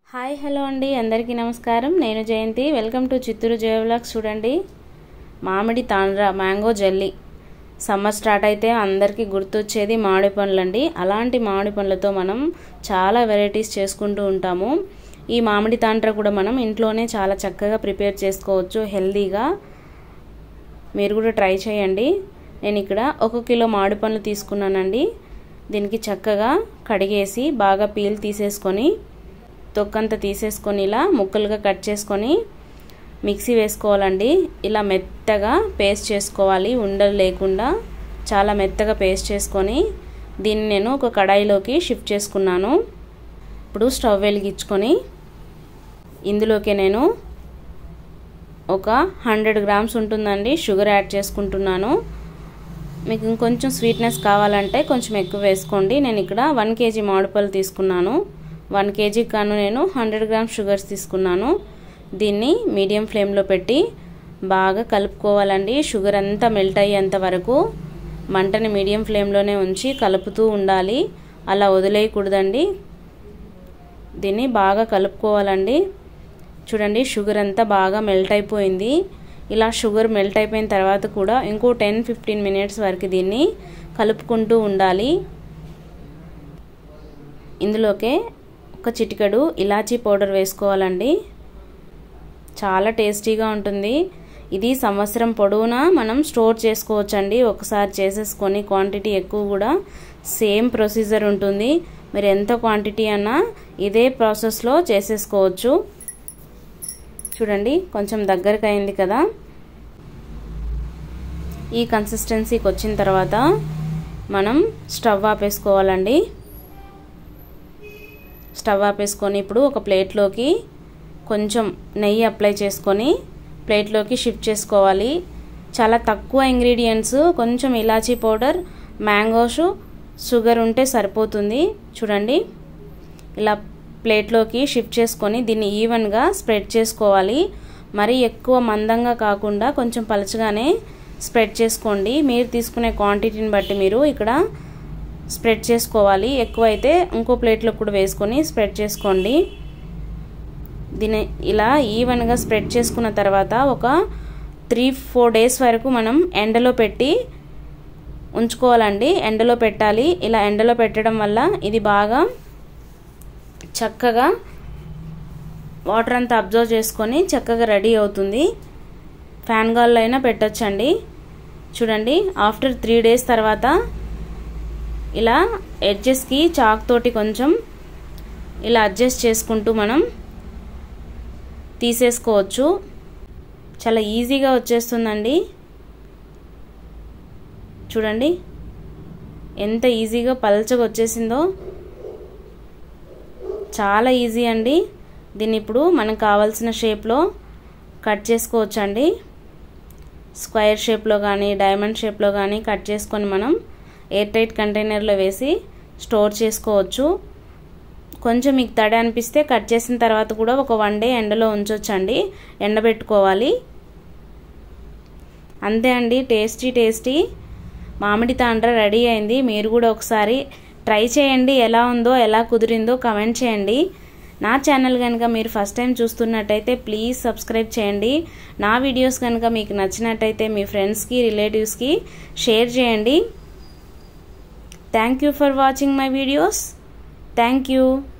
hi hello అండి అందరికీ నమస్కారం నేను Jayanti welcome to Chittoor Jaya vlogs చూడండి మామిడి తాండ్రా మ్యాంగో జల్లీ సమ్మర్ స్టార్ట్ అయితే అందరికీ గుర్తొచ్చేది మామిడి పండ్లండి అలాంటి మామిడి పండ్లతో మనం చాలా వెరైటీస్ చేసుకుంటూ ఉంటాము ఈ మామిడి తాండ్రా కూడా మనం ఇంట్లోనే చాలా చక్కగా ప్రిపేర్ చేసుకోవచ్చు హెల్దీగా మీరు కూడా ట్రై చేయండి నేను ఇక్కడ ఒక కిలో మామిడి పండ్లు తీసుకున్నానండి దీనికి చక్కగా కడిగేసి బాగా పీల్ తీసేసుకొని తొక్కంతా తీసేసుకొని ఇలా ముక్కలుగా కట్ చేసుకొని మిక్సీ వేసుకోవాలండి ఇలా మెత్తగా పేస్ట్ చేసుకోవాలి ఉండలు లేకుండా చాలా మెత్తగా పేస్ట్ చేసుకొని దీన్ని నేను ఒక కడాయిలోకి షిఫ్ట్ చేసుకున్నాను ఇప్పుడు స్టవ్ వెలిగించుకొని ఇందులోకి నేను ఒక హండ్రెడ్ గ్రామ్స్ ఉంటుందండి షుగర్ యాడ్ చేసుకుంటున్నాను మీకు ఇంకొంచెం స్వీట్నెస్ కావాలంటే కొంచెం ఎక్కువ వేసుకోండి నేను ఇక్కడ వన్ కేజీ మామిడిపళ్ళు తీసుకున్నాను వన్ కేజీ కాను నేను హండ్రెడ్ గ్రామ్స్ షుగర్స్ తీసుకున్నాను దీన్ని మీడియం ఫ్లేమ్లో పెట్టి బాగా కలుపుకోవాలండి షుగర్ అంతా మెల్ట్ అయ్యేంత వరకు మంటని మీడియం ఫ్లేమ్లోనే ఉంచి కలుపుతూ ఉండాలి అలా వదిలేయకూడదండి దీన్ని బాగా కలుపుకోవాలండి చూడండి షుగర్ అంతా బాగా మెల్ట్ అయిపోయింది ఇలా షుగర్ మెల్ట్ అయిపోయిన తర్వాత కూడా ఇంకో టెన్ ఫిఫ్టీన్ మినిట్స్ వరకు దీన్ని కలుపుకుంటూ ఉండాలి ఇందులోకే ఒక చిటికడు ఇలాచీ పౌడర్ వేసుకోవాలండి చాలా టేస్టీగా ఉంటుంది ఇది సంవత్సరం పొడవునా మనం స్టోర్ చేసుకోవచ్చండి ఒకసారి చేసేసుకొని క్వాంటిటీ ఎక్కువ కూడా సేమ్ ప్రొసీజర్ ఉంటుంది మీరు ఎంత క్వాంటిటీ అన్నా ఇదే ప్రాసెస్లో చేసేసుకోవచ్చు చూడండి కొంచెం దగ్గరకు అయింది కదా ఈ కన్సిస్టెన్సీకి వచ్చిన తర్వాత మనం స్టవ్ ఆపేసుకోవాలండి స్టవ్ ఆపేసుకొని ఇప్పుడు ఒక ప్లేట్లోకి కొంచెం నెయ్యి అప్లై చేసుకొని ప్లేట్లోకి షిఫ్ట్ చేసుకోవాలి చాలా తక్కువ ఇంగ్రీడియంట్స్ కొంచెం ఇలాచీ పౌడర్ మ్యాంగోస్ షుగర్ ఉంటే సరిపోతుంది చూడండి ఇలా ప్లేట్లోకి షిఫ్ట్ చేసుకొని దీన్ని ఈవెన్గా స్ప్రెడ్ చేసుకోవాలి మరీ ఎక్కువ మందంగా కాకుండా కొంచెం పలచగానే స్ప్రెడ్ చేసుకోండి మీరు తీసుకునే క్వాంటిటీని బట్టి మీరు ఇక్కడ స్ప్రెడ్ చేసుకోవాలి ఎక్కువైతే ఇంకో ప్లేట్లో కూడా వేసుకొని స్ప్రెడ్ చేసుకోండి దీని ఇలా ఈవెన్గా స్ప్రెడ్ చేసుకున్న తర్వాత ఒక త్రీ ఫోర్ డేస్ వరకు మనం ఎండలో పెట్టి ఉంచుకోవాలండి ఎండలో పెట్టాలి ఇలా ఎండలో పెట్టడం వల్ల ఇది బాగా చక్కగా వాటర్ అంతా అబ్జర్వ్ చేసుకొని చక్కగా రెడీ అవుతుంది ఫ్యాన్ గాల్లో అయినా పెట్టచ్చండి చూడండి ఆఫ్టర్ త్రీ డేస్ తర్వాత ఇలా ఎడ్జెస్కి చాక్ తోటి కొంచెం ఇలా అడ్జస్ట్ చేసుకుంటూ మనం తీసేసుకోవచ్చు చాలా ఈజీగా వచ్చేస్తుందండి చూడండి ఎంత ఈజీగా పల్చగా వచ్చేసిందో చాలా ఈజీ అండి దీన్ని ఇప్పుడు మనకు కావాల్సిన షేప్లో కట్ చేసుకోవచ్చండి స్క్వైర్ షేప్లో కానీ డైమండ్ షేప్లో కానీ కట్ చేసుకొని మనం ఎయిర్ టైట్ కంటైనర్లో వేసి స్టోర్ చేసుకోవచ్చు కొంచెం మీకు తడి అనిపిస్తే కట్ చేసిన తర్వాత కూడా ఒక వన్ డే ఎండలో ఉంచొచ్చండి ఎండబెట్టుకోవాలి అంతే అండి టేస్టీ టేస్టీ మామిడి తాండ్ర రెడీ అయింది మీరు కూడా ఒకసారి ట్రై చేయండి ఎలా ఉందో ఎలా కుదిరిందో కమెంట్ చేయండి నా ఛానల్ కనుక మీరు ఫస్ట్ టైం చూస్తున్నట్టయితే ప్లీజ్ సబ్స్క్రైబ్ చేయండి నా వీడియోస్ కనుక మీకు నచ్చినట్టయితే మీ ఫ్రెండ్స్కి రిలేటివ్స్కి షేర్ చేయండి thank you for watching my videos thank you